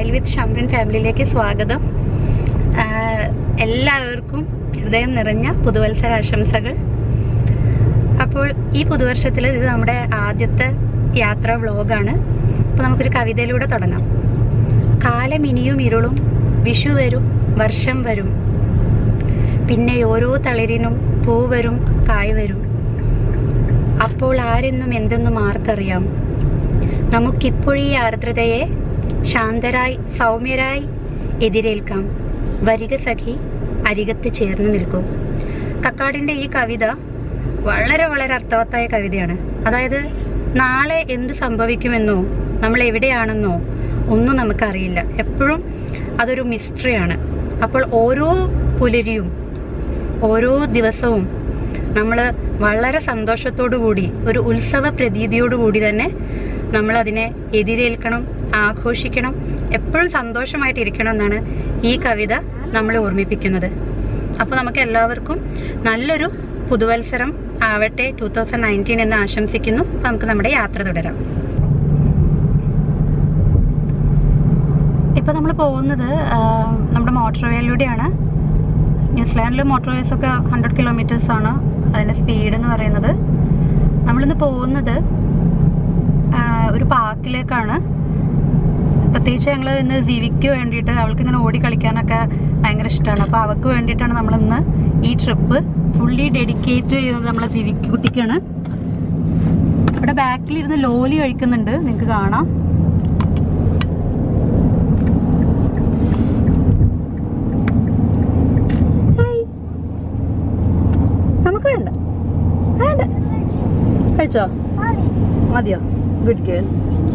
Smile വിത്ത് ഷംറിൻ ഫാമിലിയിലേക്ക് സ്വാഗതം ആഹ് എല്ലാവർക്കും ഹൃദയം നിറഞ്ഞ പുതുവത്സര ആശംസകൾ അപ്പോൾ ഈ പുതുവർഷത്തിൽ ഇത് നമ്മുടെ ആദ്യത്തെ യാത്രാ വ്ളോഗാണ് അപ്പോൾ നമുക്കൊരു കവിതയിലൂടെ തുടങ്ങാം കാലം ഇനിയും ഇരുളും വിഷു വരും വർഷം വരും പിന്നെ ഓരോ തളിരിനും പൂ വരും കായ് വരും അപ്പോൾ ആരെന്നും എന്തെന്നും ആർക്കറിയാം നമുക്കിപ്പോഴീ ആർദ്രതയെ ശാന്തരായി സൗമ്യരായി എതിരേൽക്കാം വരിക സഖി അരികത്ത് ചേർന്ന് നിൽക്കും കക്കാടിൻ്റെ ഈ കവിത വളരെ വളരെ അർത്ഥവത്തായ കവിതയാണ് അതായത് നാളെ എന്ത് സംഭവിക്കുമെന്നോ നമ്മൾ എവിടെയാണെന്നോ ഒന്നും നമുക്കറിയില്ല എപ്പോഴും അതൊരു മിസ്റ്ററിയാണ് അപ്പോൾ ഓരോ പുലരിയും ഓരോ ദിവസവും നമ്മൾ വളരെ സന്തോഷത്തോടു കൂടി ഒരു ഉത്സവ പ്രതീതിയോടു കൂടി തന്നെ നമ്മൾ അതിനെ എതിരേൽക്കണം ആഘോഷിക്കണം എപ്പോഴും സന്തോഷമായിട്ടിരിക്കണം എന്നാണ് ഈ കവിത നമ്മളെ ഓർമ്മിപ്പിക്കുന്നത് അപ്പോൾ നമുക്ക് എല്ലാവർക്കും നല്ലൊരു പുതുവത്സരം ആവട്ടെ ടൂ തൗസൻഡ് നയൻറ്റീൻ എന്ന് ആശംസിക്കുന്നു അപ്പോൾ നമുക്ക് നമ്മുടെ യാത്ര തുടരാം ഇപ്പോൾ നമ്മൾ പോകുന്നത് ആ, നമ്മുടെ മോട്ടോർവേയിലൂടെയാണ് ന്യൂസിലാൻഡിൽ മോട്ടോർവേസ് ഒക്കെ ഹൺഡ്രഡ് കിലോമീറ്റേഴ്സ് ആണ് അതിൻ്റെ സ്പീഡ് എന്ന് പറയുന്നത് നമ്മളിന്ന് പോകുന്നത് ആ, ഒരു പാർക്കിലേക്കാണ് പ്രത്യേകിച്ച് ഞങ്ങൾ ഇന്ന് ജീവിക്ക് വേണ്ടിയിട്ട് അവൾക്ക് ഇങ്ങനെ ഓടി കളിക്കാനൊക്കെ ഭയങ്കര ഇഷ്ടമാണ് അപ്പോൾ അവൾക്ക് വേണ്ടിയിട്ടാണ് നമ്മളിന്ന് ഈ ട്രിപ്പ് ഫുള്ളി ഡെഡിക്കേറ്റ് ചെയ്തത് നമ്മളെ സിവിക്ക് കുട്ടിക്കാണ് ഇവിടെ ബാക്കിൽ ഇരുന്ന് ലോലി കഴിക്കുന്നുണ്ട് നിങ്ങൾക്ക് കാണാം ഹായ്. നമുക്ക് വേണ്ട വേണ്ട കഴിച്ചോ മതിയോ ഗുഡ് ഗേൾ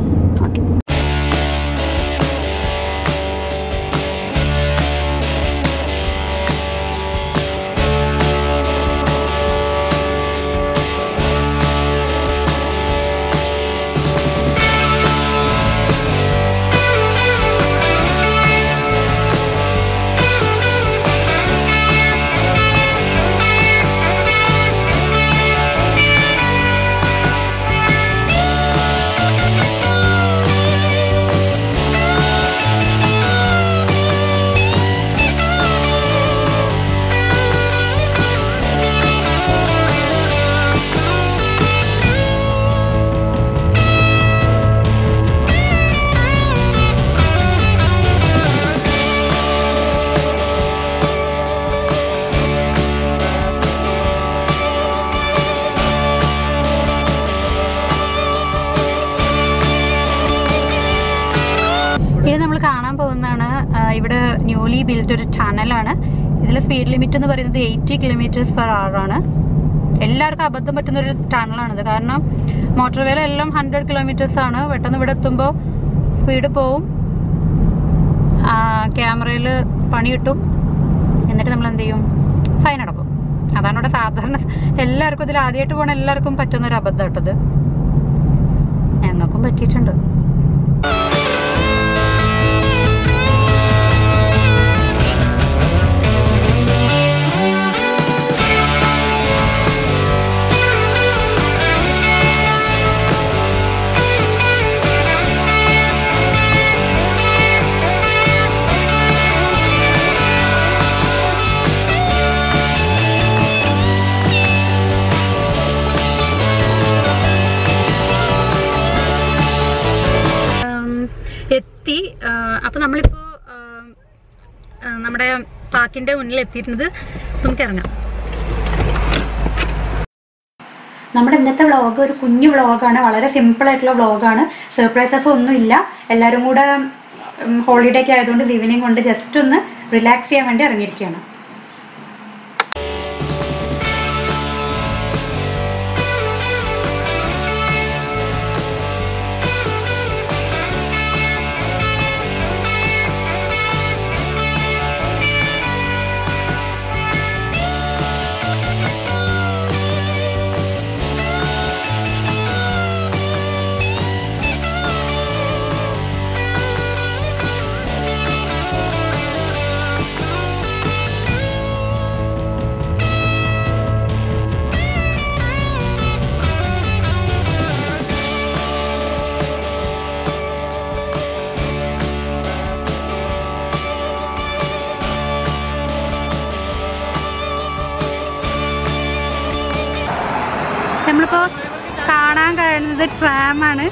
ഇനി നമ്മൾ കാണാൻ പോകുന്നതാണ് ആ, ഇവിടെ ന്യൂലി ബിൽഡ് ഒരു ടണലാണ് ഇതിൽ സ്പീഡ് ലിമിറ്റ് എന്ന് പറയുന്നത് എയ്റ്റി കിലോമീറ്റേഴ്സ് പെർ അവർ ആണ് എല്ലാവർക്കും അബദ്ധം പറ്റുന്ന ഒരു ടണലാണിത് കാരണം മോട്ടോർ വേല എല്ലാം ഹൺഡ്രഡ് കിലോമീറ്റേഴ്സ് ആണ് പെട്ടെന്ന് ഇവിടെ എത്തുമ്പോൾ സ്പീഡ് പോവും ക്യാമറയിൽ പണി കിട്ടും എന്നിട്ട് നമ്മൾ എന്ത് ചെയ്യും ഫൈൻ അടക്കും അതാണ് ഇവിടെ സാധാരണ എല്ലാവർക്കും ഇതിൽ ആദ്യമായിട്ട് പോകണ എല്ലാവർക്കും പറ്റുന്ന ഒരു അബദ്ധം കേട്ടത് ഞങ്ങൾക്കും പറ്റിയിട്ടുണ്ട് ഉം, എത്തി ആ, അപ്പൊ നമ്മളിപ്പോ ആ, ആ, നമ്മുടെ പാർക്കിന്റെ മുന്നിൽ എത്തിയിട്ടുണ്ട് നമുക്ക് ഇറങ്ങാം നമ്മുടെ ഇന്നത്തെ വ്ളോഗ് ഒരു കുഞ്ഞു വ്ളോഗാണ് വളരെ സിമ്പിൾ ആയിട്ടുള്ള വ്ളോഗാണ് സർപ്രൈസസ് ഒന്നും ഇല്ല എല്ലാവരും കൂടെ ഹോളിഡേ ഒക്കെ ആയതുകൊണ്ട് ഈവനിങ് കൊണ്ട് ജസ്റ്റ് ഒന്ന് റിലാക്സ് ചെയ്യാൻ വേണ്ടി ഇറങ്ങിയിരിക്കുകയാണ് കാണാൻ കഴിയുന്നത് ട്രാമാണ്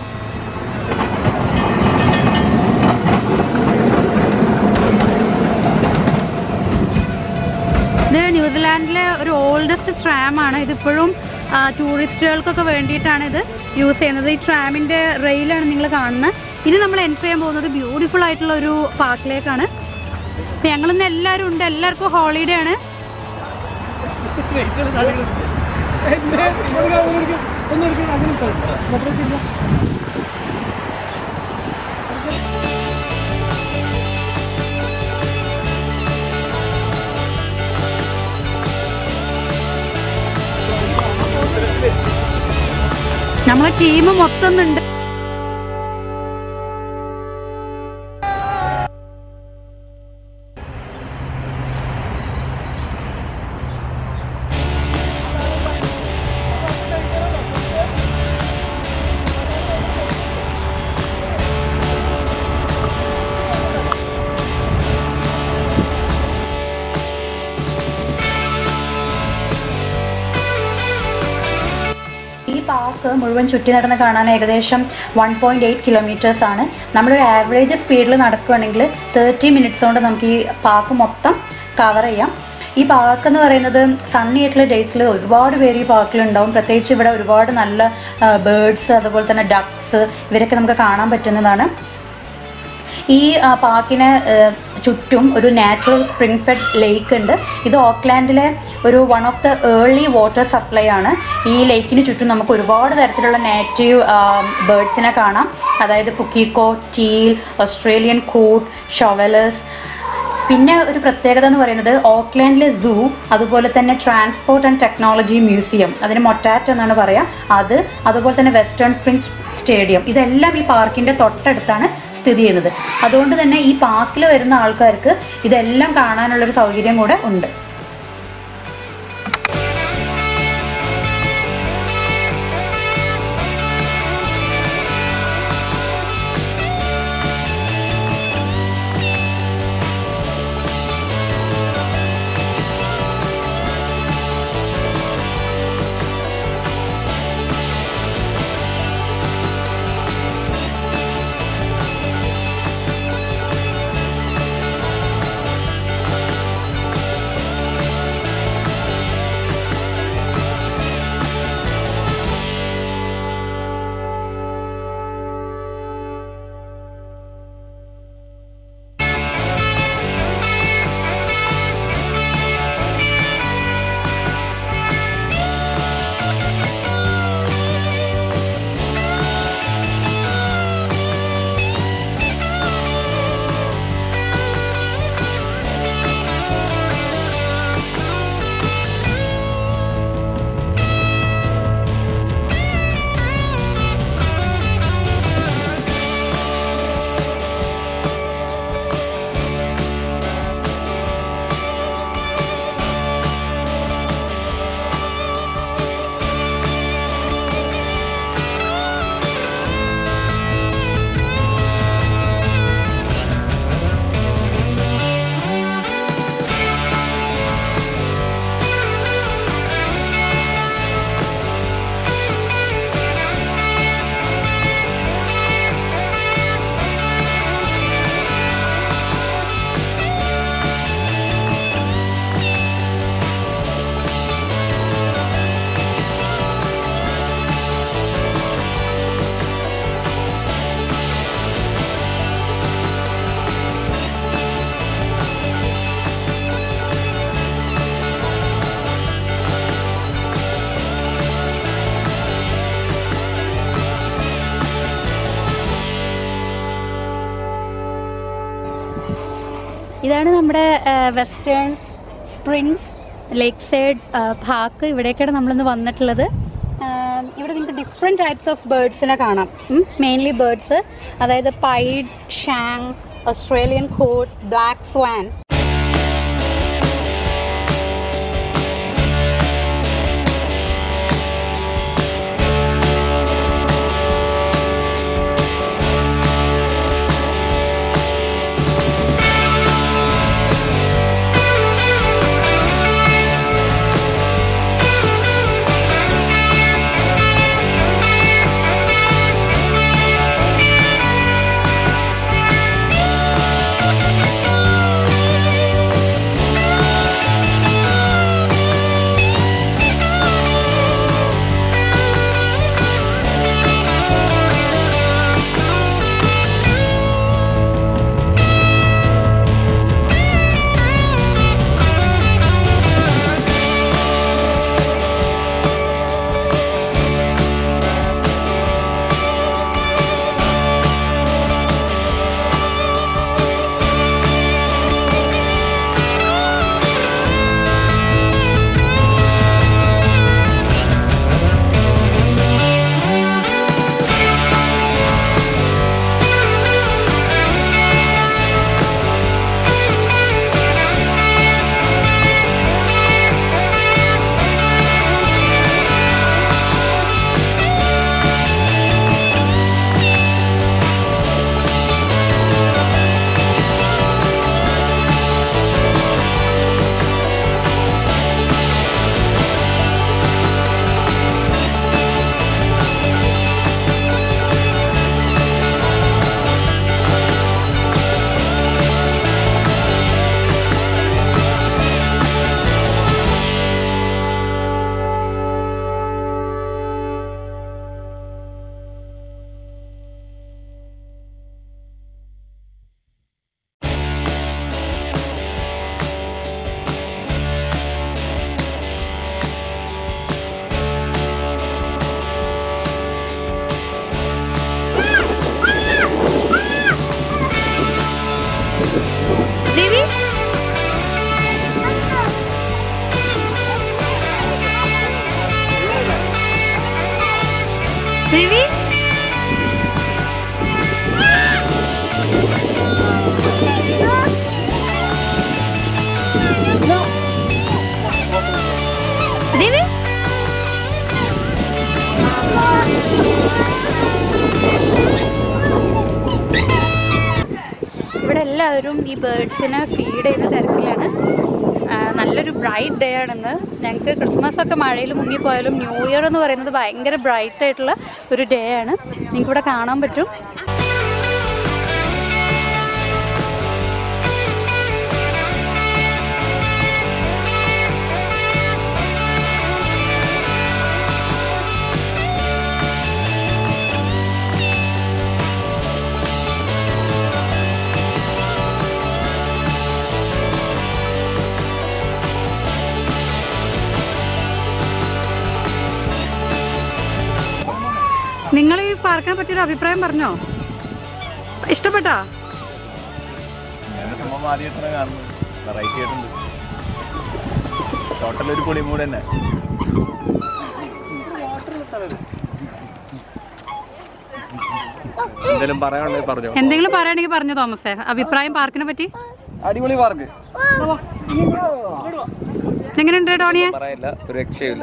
ഇത് ന്യൂസിലാൻഡിലെ ഒരു ഓൾഡസ്റ്റ് ട്രാമാണ് ഇതിപ്പോഴും ടൂറിസ്റ്റുകൾക്കൊക്കെ വേണ്ടിയിട്ടാണ് ഇത് യൂസ് ചെയ്യുന്നത് ഈ ട്രാമിൻ്റെ റെയിലാണ് നിങ്ങൾ കാണുന്നത് ഇനി നമ്മൾ എൻറ്റർ ചെയ്യാൻ പോകുന്നത് ബ്യൂട്ടിഫുൾ ആയിട്ടുള്ള ഒരു പാർക്കിലേക്കാണ് അപ്പം ഞങ്ങളിന്ന് എല്ലാവരും ഉണ്ട് എല്ലാവർക്കും ഹോളിഡേ ആണ് നമ്മളെ ടീം മൊത്തം ഉണ്ട് ഈ പാർക്ക് മുഴുവൻ ചുറ്റി നടന്ന് കാണാൻ ഏകദേശം വൺ പോയിന്റ് എയ്റ്റ് കിലോമീറ്റേഴ്സ് ആണ് നമ്മളൊരു ആവറേജ് സ്പീഡിൽ നടക്കുകയാണെങ്കിൽ തേർട്ടി മിനിറ്റ്സ് കൊണ്ട് നമുക്ക് ഈ പാർക്ക് മൊത്തം കവർ ചെയ്യാം ഈ പാർക്ക് എന്ന് പറയുന്നത് സണ്ണി ആയിട്ടുള്ള ഡേയ്സിൽ ഒരുപാട് പേര് ഈ പാർക്കിലുണ്ടാവും പ്രത്യേകിച്ച് ഇവിടെ ഒരുപാട് നല്ല ബേർഡ്സ് അതുപോലെ തന്നെ ഡക്സ് ഇവരൊക്കെ നമുക്ക് കാണാൻ പറ്റുന്നതാണ് ഈ ആ, പാർക്കിന് ആ, ചുറ്റും ഒരു നാച്ചുറൽ സ്പ്രിംഗ് ഫെഡ് ലേക്ക് ഉണ്ട് ഇത് ഓക്ലാൻഡിലെ ഒരു one of the early water supply ആണ് ഈ ലേക്കിന് ചുറ്റും നമുക്ക് ഒരുപാട് തരത്തിലുള്ള നേറ്റീവ് ബേർഡ്സിനെ കാണാം അതായത് പുക്കിക്കോ ടീൽ ഓസ്ട്രേലിയൻ കൂട്ട് ഷൊവലേഴ്സ് പിന്നെ ഒരു പ്രത്യേകത എന്ന് പറയുന്നത് ഓക്ലാൻഡിലെ സൂ അതുപോലെ തന്നെ ട്രാൻസ്പോർട്ട് ആൻഡ് ടെക്നോളജി മ്യൂസിയം അതിന് മൊട്ടാറ്റ് എന്നാണ് പറയുക അത് അതുപോലെ തന്നെ വെസ്റ്റേൺ സ്പ്രിംഗ് സ്റ്റേഡിയം ഇതെല്ലാം ഈ പാർക്കിന്റെ തൊട്ടടുത്താണ് സ്ഥിതി ചെയ്യുന്നത് അതുകൊണ്ട് തന്നെ ഈ പാർക്കിൽ വരുന്ന ആൾക്കാർക്ക് ഇതെല്ലാം കാണാനുള്ളൊരു സൗകര്യം കൂടെ ഉണ്ട് ഇതാണ് നമ്മുടെ Western Springs Lakeside Park ഇവിടേക്കാണ് നമ്മളിന്ന് വന്നിട്ടുള്ളത് ആ, ഇവിടെ നിങ്ങൾക്ക് ഡിഫറെൻറ്റ് ടൈപ്സ് ഓഫ് ബേർഡ്സിനെ കാണാം മെയിൻലി ബേർഡ്സ് അതായത് pied shag Australian coot black swan Baby Devi ഇവിടെ എല്ലാവരും ഈ ബേർഡ്സിനെ ഫീഡ് ചെയ്യുന്ന തിരക്കിലാണ് ആ, നല്ലൊരു ബ്രൈറ്റ് ഡേ ആണെന്ന് ഞങ്ങൾക്ക് ക്രിസ്മസ് ഒക്കെ മഴയിൽ മുങ്ങിപ്പോയാലും ന്യൂ ഇയർ എന്ന് പറയുന്നത് ഭയങ്കര ബ്രൈറ്റ് ആയിട്ടുള്ള ഒരു ഡേ ആണ് നിങ്ങൾക്ക് ഇവിടെ കാണാൻ പറ്റും നിങ്ങൾ ഈ പാർക്കിനെ പറ്റിയൊരു അഭിപ്രായം പറഞ്ഞോ ഇഷ്ടപ്പെട്ടോ ഞാൻ സംഭവം ആദ്യമായിട്ടാണ് കാണുന്നത് വെറൈറ്റി ആയിട്ടുണ്ട് ടോട്ടൽ ഒരു പൊളിമൂട് തന്നെ എന്തെങ്കിലും പറയാനുള്ളത് പറഞ്ഞോ എന്തെങ്കിലും പറയുകയാണെങ്കിൽ പറഞ്ഞു തോമസേ അഭിപ്രായം പാർക്കിനെ പറ്റി അടിപൊളി പാർക്ക് എങ്ങനെയുണ്ട് ടോണിയെ പറയില്ല ഒരു രക്ഷയില്ല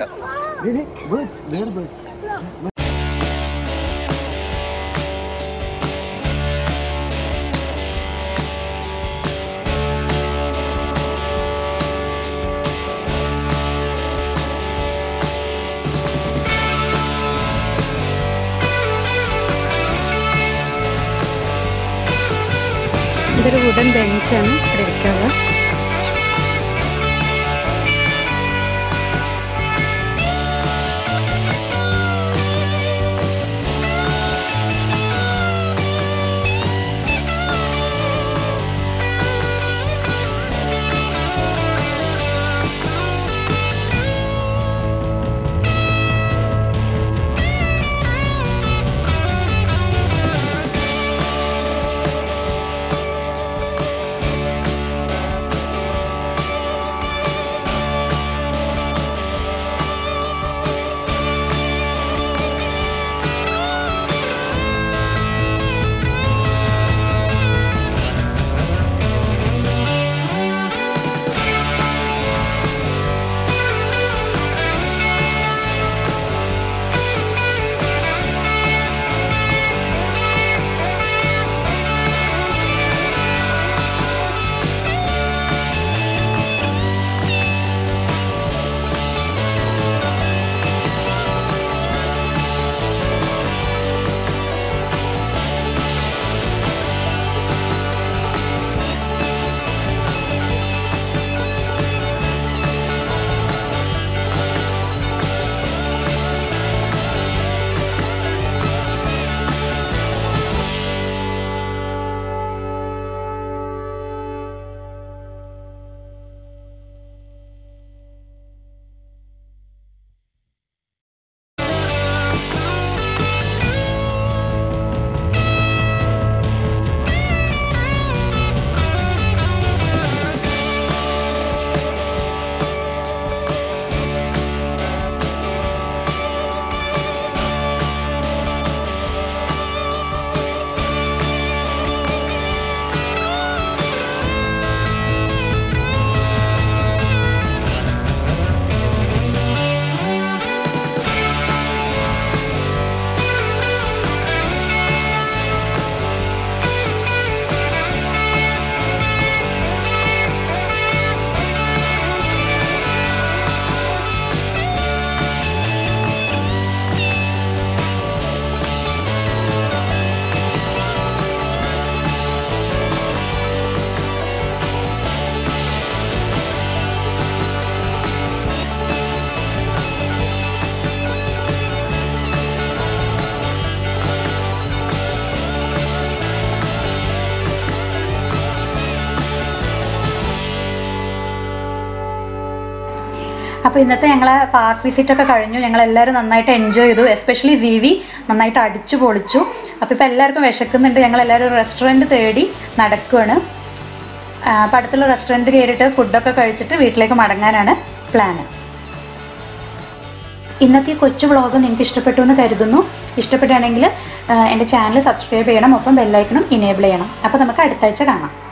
ഇതൊരു വുഡൻ ബെഞ്ചാണ് ഇവിടെ ഇരിക്കാനുള്ളത് അപ്പോൾ ഇന്നത്തെ ഞങ്ങളെ പാർക്ക് വിസിറ്റ് ഒക്കെ കഴിഞ്ഞു ഞങ്ങൾ എല്ലാവരും നന്നായിട്ട് എൻജോയ് ചെയ്തു എസ്പെഷ്യലി ജീവി നന്നായിട്ട് അടിച്ചു പൊളിച്ചു അപ്പോൾ ഇപ്പോൾ എല്ലാവർക്കും വിശക്കുന്നുണ്ട് ഞങ്ങൾ എല്ലാവരും റെസ്റ്റോറൻറ്റ് തേടി നടക്കുകയാണ് അപ്പോൾ അടുത്തുള്ള റെസ്റ്റോറൻറ്റ് കയറിയിട്ട് ഫുഡൊക്കെ കഴിച്ചിട്ട് വീട്ടിലേക്ക് മടങ്ങാനാണ് പ്ലാന് ഇന്നത്തെ ഈ കൊച്ചു വ്ളോഗ് നിങ്ങൾക്ക് ഇഷ്ടപ്പെട്ടു എന്ന് കരുതുന്നു ഇഷ്ടപ്പെടുകയാണെങ്കിൽ എൻ്റെ ചാനൽ സബ്സ്ക്രൈബ് ചെയ്യണം ഒപ്പം ബെല്ലൈക്കണും ഇനേബിൾ ചെയ്യണം അപ്പോൾ നമുക്ക് അടുത്ത ആഴ്ച കാണാം